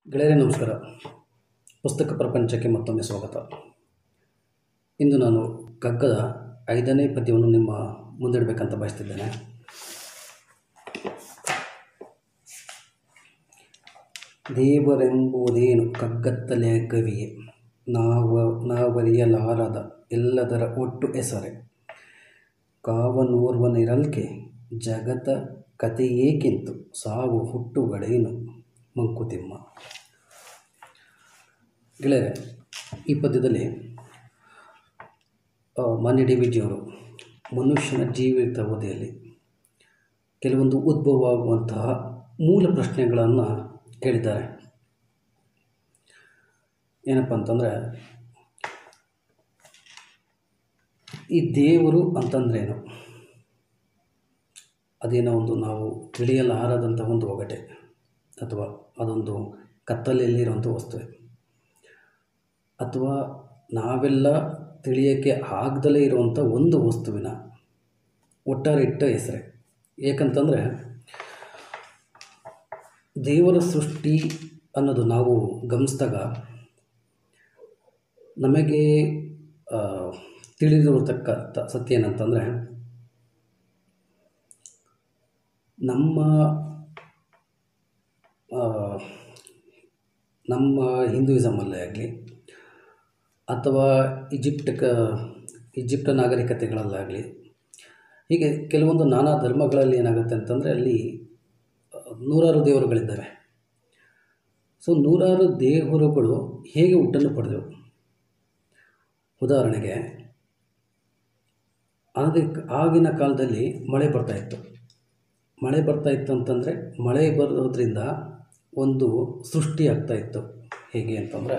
ಗೆಳೆಯರೇ ನಮಸ್ಕಾರ ಪುಸ್ತಕ ಪ್ರಪಂಚಕ್ಕೆ ಮತ್ತೊಮ್ಮೆ ಸ್ವಾಗತ ಇಂದು ನಾನು ಕಗ್ಗದ ಐದನೇ ಪದ್ಯವನ್ನು ನಿಮ್ಮ ಮುಂದಿಡಬೇಕಂತ ಬಯಸ್ತಿದ್ದೇನೆ ದೇವರೆಂಬುದೇನು ಕಗ್ಗತ್ತಲೆ ಗವಿಯೇ ನಾವ ನಾವರಿಯಲಾರದ ಎಲ್ಲದರ ಒಟ್ಟು ಹೆಸರೇ ಕಾವನೋರ್ವನಿರಲ್ಕೆ ಜಗತ ಕಥೆಯೇಕಿಂತು ಸಾವು ಹುಟ್ಟುಗಡೇನು ಮಂಕುತಿಮ್ಮ ಗೆಳೆಯರೆ ಈ ಪದ್ಯದಲ್ಲಿ ಆ, ಮಾನ್ಯ ಡಿ ವಿ ಜಿಯವರು ಮನುಷ್ಯನ ಜೀವಿತಾವಧಿಯಲ್ಲಿ ಕೆಲವೊಂದು ಉದ್ಭವ ಆಗುವಂತಹ ಮೂಲ ಪ್ರಶ್ನೆಗಳನ್ನು ಕೇಳಿದ್ದಾರೆ ಏನಪ್ಪ ಅಂತಂದರೆ ಈ ದೇವರು ಅಂತಂದ್ರೇನು ಅದೇನೋ ಒಂದು ನಾವು ತಿಳಿಯಲಾರದಂಥ ಒಂದು ಒಗಟೆ ಅಥವಾ ಅದೊಂದು ಕತ್ತಲೆಯಲ್ಲಿರುವಂಥ ವಸ್ತುವೆ ಅಥವಾ ನಾವೆಲ್ಲ ತಿಳಿಯೋಕ್ಕೆ ಆಗದಲೇ ಇರುವಂಥ ಒಂದು ವಸ್ತುವಿನ ಒಟ್ಟಾರೆ ಇಟ್ಟ ಹೆಸರೇ ಏಕಂತಂದರೆ ದೇವರ ಸೃಷ್ಟಿ ಅನ್ನೋದು ನಾವು ಗಮನಿಸಿದಾಗ ನಮಗೆ ಆ, ತಿಳಿದಿರತಕ್ಕ ಸತ್ಯ ಏನಂತಂದರೆ ನಮ್ಮ ಆ, ನಮ್ಮ ಹಿಂದೂಯಿಸಮಲ್ಲೇ ಆಗಲಿ ಅಥವಾ ಈಜಿಪ್ಟ್ ಕ ಈಜಿಪ್ಟ್ ನಾಗರಿಕತೆಗಳಲ್ಲಾಗಲಿ ಹೀಗೆ ಕೆಲವೊಂದು ನಾನಾ ಧರ್ಮಗಳಲ್ಲಿ ಏನಾಗುತ್ತೆ ಅಂತಂದರೆ ಅಲ್ಲಿ ಆ, ನೂರಾರು ದೇವರುಗಳಿದ್ದಾವೆ ಸೊ ನೂರಾರು ದೇವರುಗಳು ಹೇಗೆ ಹುಟ್ಟನ್ನು ಪಡೆದವು ಉದಾಹರಣೆಗೆ ಅದಕ್ಕೆ ಆಗಿನ ಕಾಲದಲ್ಲಿ ಮಳೆ ಬರ್ತಾಯಿತ್ತು ಮಳೆ ಬರ್ತಾಯಿತ್ತು ಅಂತಂದರೆ ಮಳೆ ಬರೋದ್ರಿಂದ ಒಂದು ಸೃಷ್ಟಿ ಆಗ್ತಾಯಿತ್ತು ಹೇಗೆ ಅಂತಂದರೆ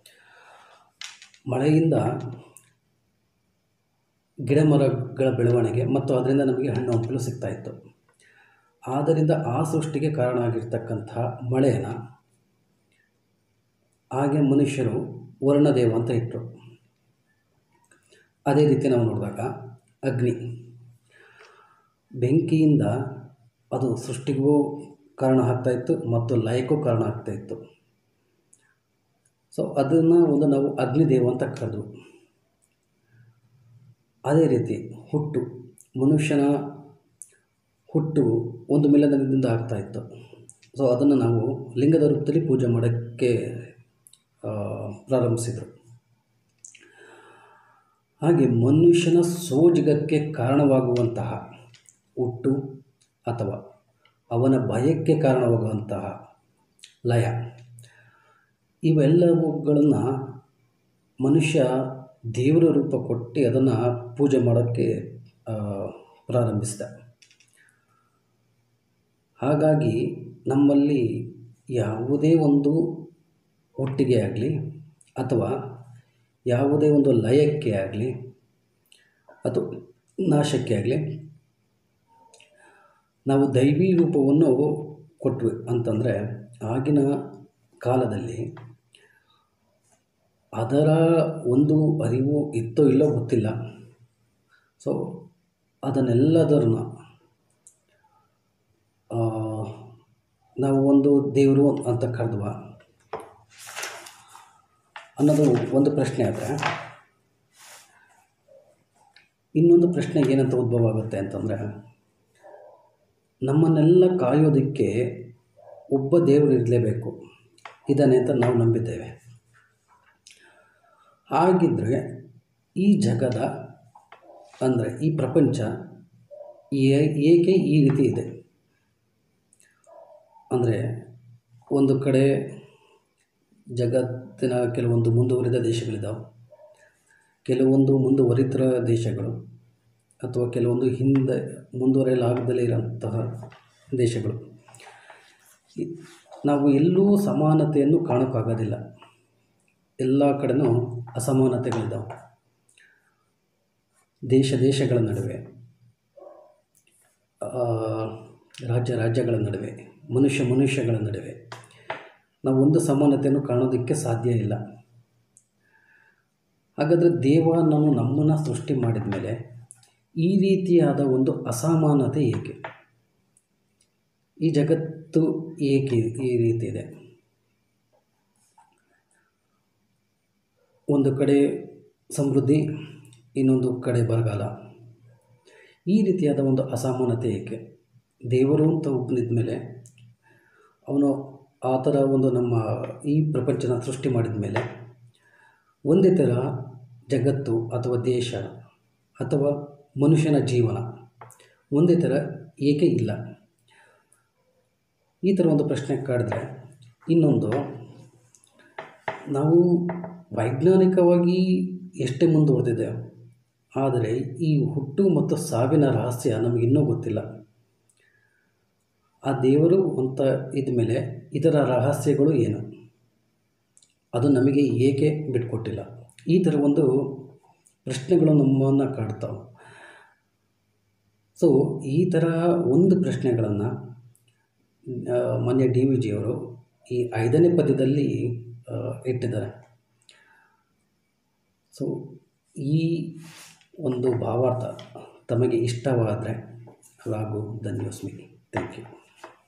ಮಳೆಯಿಂದ ಗಿಡ ಮರಗಳ ಬೆಳವಣಿಗೆ ಮತ್ತು ಅದರಿಂದ ನಮಗೆ ಹಣ್ಣು ಹಂಪಲು ಸಿಗ್ತಾಯಿತ್ತು ಆದ್ದರಿಂದ ಆ ಸೃಷ್ಟಿಗೆ ಕಾರಣ ಆಗಿರ್ತಕ್ಕಂತಹ ಮಳೆನ ಹಾಗೆ ಮನುಷ್ಯರು ವರ್ಣದೇವ ಅಂತ ಇಟ್ಟರು ಅದೇ ರೀತಿ ನಾವು ನೋಡಿದಾಗ ಅಗ್ನಿ ಬೆಂಕಿಯಿಂದ ಅದು ಸೃಷ್ಟಿಗೂ ಕಾರಣ ಆಗ್ತಾಯಿತ್ತು ಮತ್ತು ಲಯಕ್ಕೂ ಕಾರಣ ಆಗ್ತಾಯಿತ್ತು ಸೊ ಅದನ್ನು ಒಂದು ನಾವು ಅಗ್ನಿದೇವ ಅಂತ ಕರೆದು ಅದೇ ರೀತಿ ಹುಟ್ಟು ಮನುಷ್ಯನ ಹುಟ್ಟು ಒಂದು ಮಿಲನದಿಂದ ಆಗ್ತಾಯಿತ್ತು ಸೊ ಅದನ್ನು ನಾವು ಲಿಂಗದ ರೂಪದಲ್ಲಿ ಪೂಜೆ ಮಾಡೋಕ್ಕೆ ಆ, ಪ್ರಾರಂಭಿಸಿದರು ಹಾಗೆ ಮನುಷ್ಯನ ಸೋಜಿಗಕ್ಕೆ ಕಾರಣವಾಗುವಂತಹ ಹುಟ್ಟು ಅಥವಾ ಅವನ ಭಯಕ್ಕೆ ಕಾರಣವಾಗುವಂತಹ ಲಯ ಇವೆಲ್ಲವುಗಳನ್ನು ಮನುಷ್ಯ ದೇವರ ರೂಪ ಕೊಟ್ಟು ಅದನ್ನು ಪೂಜೆ ಮಾಡೋಕ್ಕೆ ಆ, ಪ್ರಾರಂಭಿಸಿದ ಹಾಗಾಗಿ ನಮ್ಮಲ್ಲಿ ಯಾವುದೇ ಒಂದು ಒಟ್ಟಿಗೆ ಆಗಲಿ ಅಥವಾ ಯಾವುದೇ ಒಂದು ಲಯಕ್ಕೆ ಆಗಲಿ ಅಥವಾ ನಾಶಕ್ಕೆ ಆಗಲಿ ನಾವು ದೈವಿ ರೂಪವನ್ನು ಕೊಟ್ವಿ ಅಂತಂದರೆ ಆಗಿನ ಕಾಲದಲ್ಲಿ ಅದರ ಒಂದು ಅರಿವು ಇತ್ತೋ ಇಲ್ಲೋ ಗೊತ್ತಿಲ್ಲ ಸೊ ಅದನ್ನೆಲ್ಲದನ್ನ ಆ, ನಾವು ಒಂದು ದೇವರು ಅಂತ ಕರೆದ್ವ ಅನ್ನೋದು ಒಂದು ಪ್ರಶ್ನೆ ಆದರೆ ಇನ್ನೊಂದು ಪ್ರಶ್ನೆ ಏನಂತ ಉದ್ಭವ ಆಗುತ್ತೆ ಅಂತಂದರೆ ನಮ್ಮನ್ನೆಲ್ಲ ಕಾಯೋದಕ್ಕೆ ಒಬ್ಬ ದೇವರು ಇರಲೇಬೇಕು ಇದ್ದಾನೆ ಅಂತ ನಾವು ನಂಬಿದ್ದೇವೆ ಹಾಗಿದ್ದರೆ ಈ ಜಗದ ಅಂದರೆ ಈ ಪ್ರಪಂಚ ಏ- ಏಕೆ ಈ ರೀತಿ ಇದೆ ಅಂದರೆ ಒಂದು ಕಡೆ ಜಗತ್ತಿನ ಕೆಲವೊಂದು ಮುಂದುವರಿದ ದೇಶಗಳಿದ್ದಾವೆ ಕೆಲವೊಂದು ಮುಂದುವರಿತರ ದೇಶಗಳು ಅಥವಾ ಕೆಲವೊಂದು ಹಿಂದೆ ಮುಂದುವರೆಯಲಾಗದಲೇ ಇರೋಂತಹ ದೇಶಗಳು ಇ- ನಾವು ಎಲ್ಲೂ ಸಮಾನತೆಯನ್ನು ಕಾಣೋಕ್ಕಾಗೋದಿಲ್ಲ ಎಲ್ಲ ಕಡೆನೂ ಅಸಮಾನತೆಗಳಿದ್ದಾವೆ ದೇಶ ದೇಶಗಳ ನಡುವೆ ಆ, ರಾಜ್ಯ ರಾಜ್ಯಗಳ ನಡುವೆ ಮನುಷ್ಯ ಮನುಷ್ಯಗಳ ನಡುವೆ ನಾವು ಒಂದು ಸಮಾನತೆಯನ್ನು ಕಾಣೋದಕ್ಕೆ ಸಾಧ್ಯ ಇಲ್ಲ ಹಾಗಾದರೆ ದೇವ ನಾವು ನಮ್ಮನ್ನು ಸೃಷ್ಟಿ ಮಾಡಿದ ಮೇಲೆ ಈ ರೀತಿಯಾದ ಒಂದು ಅಸಮಾನತೆ ಏಕೆ ಈ ಜಗತ್ತು ಏಕೆ ಈ ರೀತಿ ಇದೆ ಒಂದು ಕಡೆ ಸಮೃದ್ಧಿ ಇನ್ನೊಂದು ಕಡೆ ಬರಗಾಲ ಈ ರೀತಿಯಾದ ಒಂದು ಅಸಮಾನತೆ ಏಕೆ ದೇವರು ಅಂತ ಒಬ್ಬನಿದ್ದ ಮೇಲೆ ಅವನು ಆ ಥರ ಒಂದು ನಮ್ಮ ಈ ಪ್ರಪಂಚನ ಸೃಷ್ಟಿ ಮಾಡಿದ ಮೇಲೆ ಒಂದೇ ಥರ ಜಗತ್ತು ಅಥವಾ ದೇಶ ಅಥವಾ ಮನುಷ್ಯನ ಜೀವನ ಒಂದೇ ಥರ ಏಕೆ ಇಲ್ಲ ಈ ಥರ ಒಂದು ಪ್ರಶ್ನೆ ಕಾಡಿದ್ರೆ ಇನ್ನೊಂದು ನಾವು ವೈಜ್ಞಾನಿಕವಾಗಿ ಎಷ್ಟೇ ಮುಂದುವರೆದಿದೆ ಆದರೆ ಈ ಹುಟ್ಟು ಮತ್ತು ಸಾವಿನ ರಹಸ್ಯ ನಮಗಿನ್ನೂ ಗೊತ್ತಿಲ್ಲ ಆ ದೇವರು ಅಂತ ಇದ್ಮೇಲೆ ಇದರ ರಹಸ್ಯಗಳು ಏನು ಅದು ನಮಗೆ ಏಕೆ ಬಿಟ್ಕೊಟ್ಟಿಲ್ಲ ಈ ಥರ ಒಂದು ಪ್ರಶ್ನೆಗಳು ನಮ್ಮನ್ನು ಕಾಡ್ತಾವೆ ಸೊ ಈ ಥರ ಒಂದು ಪ್ರಶ್ನೆಗಳನ್ನು ಮೊನ್ನೆ ಡಿ ವಿ ಜಿಯವರು ಈ ಐದನೇ ಪದ್ಯದಲ್ಲಿ ಆ, ಇಟ್ಟಿದ್ದಾರೆ ಸೊ ಈ ಒಂದು ಭಾವಾರ್ಥ ತಮಗೆ ಇಷ್ಟವಾದರೆ ಹಾಗೂ ಧನ್ಯೋಸ್ಮಿ ಥ್ಯಾಂಕ್ ಯು